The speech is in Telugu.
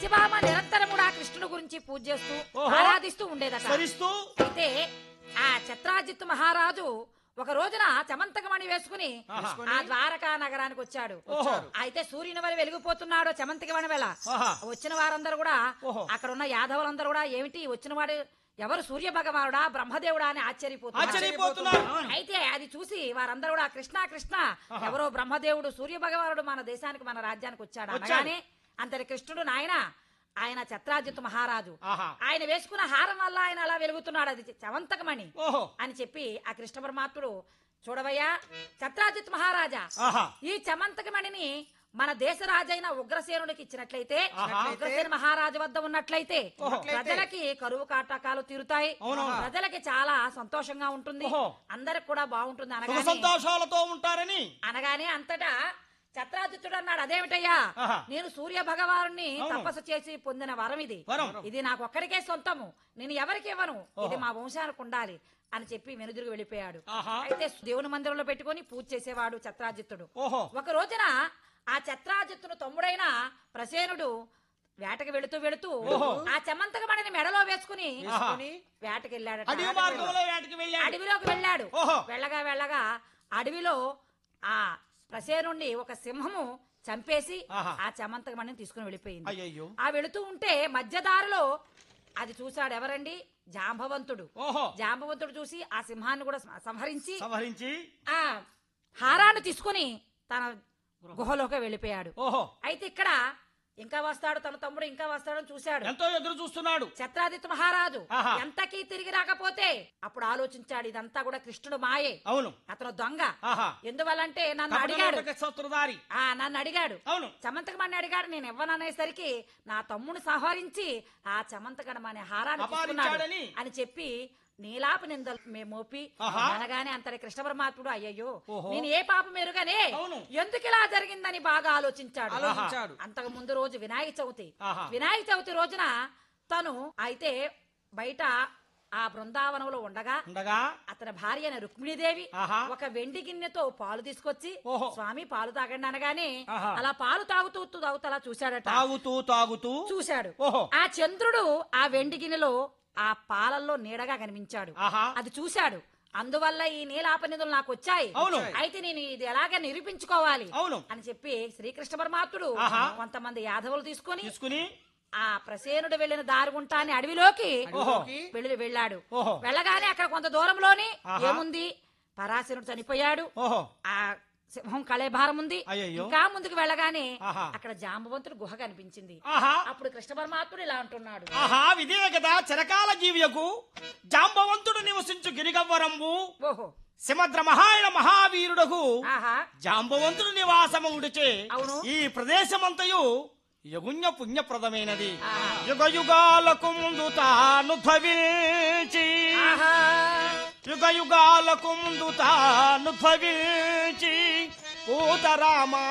సత్యభామ నిరంతరం కూడా కృష్ణుడు గురించి పూజ చేస్తూ ఓహో. ఆరాధిస్తూ ఉండేదట స్మరిస్తూ అయితే ఆ ఛత్రాజిత్ మహారాజు ఒక రోజున చమంతకమణి వేసుకుని ఆహా. ఆ ద్వారకా నగరానికి వచ్చాడు ఓహో. అయితే సూర్యుని వల్ల వెలిగిపోతున్నాడు చమంతకమణి వేళ ఆహా. వచ్చిన వారందరూ కూడా ఓహో. అక్కడ ఉన్న యాదవులందరూ కూడా ఏమిటి వచ్చిన వాడు ఎవరు సూర్య భగవానుడా బ్రహ్మదేవుడా అని ఆశ్చర్యపోతున్నారు ఆశ్చర్యపోతున్నారు అయితే అది చూసి వారందరూ కూడా కృష్ణ కృష్ణ ఎవరో బ్రహ్మదేవుడు సూర్య భగవానుడు మన దేశానికి మన రాజ్యానికి వచ్చాడు వచ్చాడు. అనగానే అంతటి కృష్ణుడు నాయన ఆయన ఛత్రాజిత్ మహారాజు ఆహా. ఆయన వేసుకున్న హారం వల్ల ఆయన అలా వెలుగుతున్నాడు అది చవంతకమణి ఓహో అని చెప్పి ఆ కృష్ణ పరమాత్ముడు చూడవయ్యా ఛత్రాజిత్ మహారాజా ఆహా ఈ చమంతకమణిని మన దేశ రాజైన ఉగ్రసేనుడికి ఇచ్చినట్లయితే ఆహా. ఉగ్రసేన మహారాజు వద్ద ఉన్నట్లయితే ఓహో. ప్రజలకి కరువు కాటకాలు తీరుతాయి అవునవును. ప్రజలకి చాలా సంతోషంగా ఉంటుంది ఓహో. అందరికి కూడా బాగుంటుంది సుఖ అనగానే సంతోషాలతో ఉంటారని అనగానే అంతటా ఛత్రాజిత్తుడు అన్నాడు అదేమిటయ్యా ఆహా. నేను సూర్య భగవాను అవును. తపస్సు చేసి పొందిన వరం ఇది వరం. ఇది నాకు ఒక్కడికే సొంతము నేను ఎవరికి ఇవ్వను ఇది మా వంశానికి ఉండాలి అని చెప్పి వెనుదిరుగు వెళ్ళిపోయాడు ఆహా. అయితే దేవుని మందిరంలో పెట్టుకొని పూజ చేసేవాడు ఛత్రాజిత్తుడు ఓహో ఒక రోజున ఆ ఛత్రాజిత్తును తమ్ముడైన ప్రసేనుడు వేటకి వెళుతూ వెళుతూ ఓహో. ఆ చెమంతకమణిని మెడలో వేసుకుని ఆహా. వేటకి వెళ్ళాడట అడవి మార్గంలో వేటకి వెళ్ళాడు అడవిలోకి వెళ్ళాడు ఓహో. వెళ్ళగా వెళ్ళగా అడవిలో ఆ ప్రసేనుణ్ణి ఒక సింహము చంపేసి ఆహా. ఆ చమంతకమణిని తీసుకుని వెళ్ళిపోయింది అయ్యయ్యో ఆ వెళుతూ ఉంటే మధ్యదారిలో అది చూశాడు ఎవరండి జాంబవంతుడు ఓహో జాంబవంతుడు చూసి ఆ సింహాన్ని కూడా సంహరించి సంహరించి ఆ హారాన్ని తీసుకుని తన గుహలోకి వెళ్ళిపోయాడు ఓహో అయితే ఇక్కడ ఇంకా వస్తాడు తన తమ్ముడు ఇంకా వస్తాడని చూశాడు ఎంతో ఎదురు చూస్తున్నాడు ఛత్రాదిత్య మహారాజు ఆహా. ఎంతకీ తిరిగి రాకపోతే అప్పుడు ఆలోచించాడు ఇదంతా కూడా కృష్ణుడు మాయే అవును అతను దొంగ ఆహా ఎందువల్లంటే నన్ను అడిగాడు కపటనాటక సూత్రధారి ఆ నన్ను అడిగాడు అవును చమంతకమని అడిగాడు నేను ఇవ్వననేసరికి నా తమ్ముని సంహరించి ఆ చమంతకడం అనే హారాన్ని తీసుకున్నాడు అపహరించాడని? అని చెప్పి నీలాప నిందలు మే మోపి ఆహా. అనగానే అంతటి కృష్ణ పరమాత్ముడు అయ్యయ్యో ఓహో. నేను ఏ పాపం ఎరుగనే అవును. ఎందుకు ఇలా జరిగిందని బాగా ఆలోచించాడు ఆలోచించాడు. అంతకు ముందు రోజు వినాయక చవితి ఆహా. వినాయక చవితి రోజున తను అయితే బయట ఆ బృందావనంలో ఉండగా ఉండగా అతని భార్య అయిన రుక్మిణీదేవి ఆహా. ఒక వెండి గిన్నెతో పాలు తీసుకొచ్చి ఓహో. స్వామి పాలు తాగండి అనగానే ఆహా. అలా పాలు తాగుతూ తాగుతూ అలా చూశాడట తాగుతూ తాగుతూ చూశాడు ఓహో ఆ చంద్రుడు ఆ వెండి గిన్నెలో ఆ పాలల్లో నీడగా కనిపించాడు ఆహా అది చూశాడు అందువల్ల ఈ నీలాపనిధులు నాకు వచ్చాయి అవును. అయితే నేను ఇది ఎలాగ నిరూపించుకోవాలి అవును అని చెప్పి శ్రీకృష్ణ పరమాత్ముడు ఆహా. కొంతమంది యాదవులు తీసుకొని తీసుకుని ఆ ప్రసేనుడు వెళ్లిన దారి గుంటాని అడవిలోకి ఓహో. వెళ్ళి వెళ్ళాడు ఓహో వెళ్ళగానే అక్కడ కొంత దూరంలోని ఆహా. ఏముంది పరాశరుడు చనిపోయాడు ఓహో ఆ సింహం కళేభారం ఉంది అయ్యయ్యో. ఇంకా ముందుకు వెళ్ళగానే ఆహా. అక్కడ జాంబవంతుడు గుహ కనిపించింది ఆహా అప్పుడు కృష్ణ పరమాత్ముడు ఇలా అంటున్నాడు ఆహా విదే కదా చిరకాల జీవియకు జాంబవంతుడు నివసించు గిరిగవ్వరంబు ఓహో సిమద్ర మహాయణ మహావీరుడకు ఆహా జాంబవంతుడు నివాసము ఉడిచే అవును. ఈ ప్రదేశమంతయు యగుణ్య పుణ్యప్రదమైనది ఆహా. యుగ యుగాలకు ముందు తాను ధవించి ఆహా యుగ యుగాలకు ముందు తాను ధవించి పూతరామ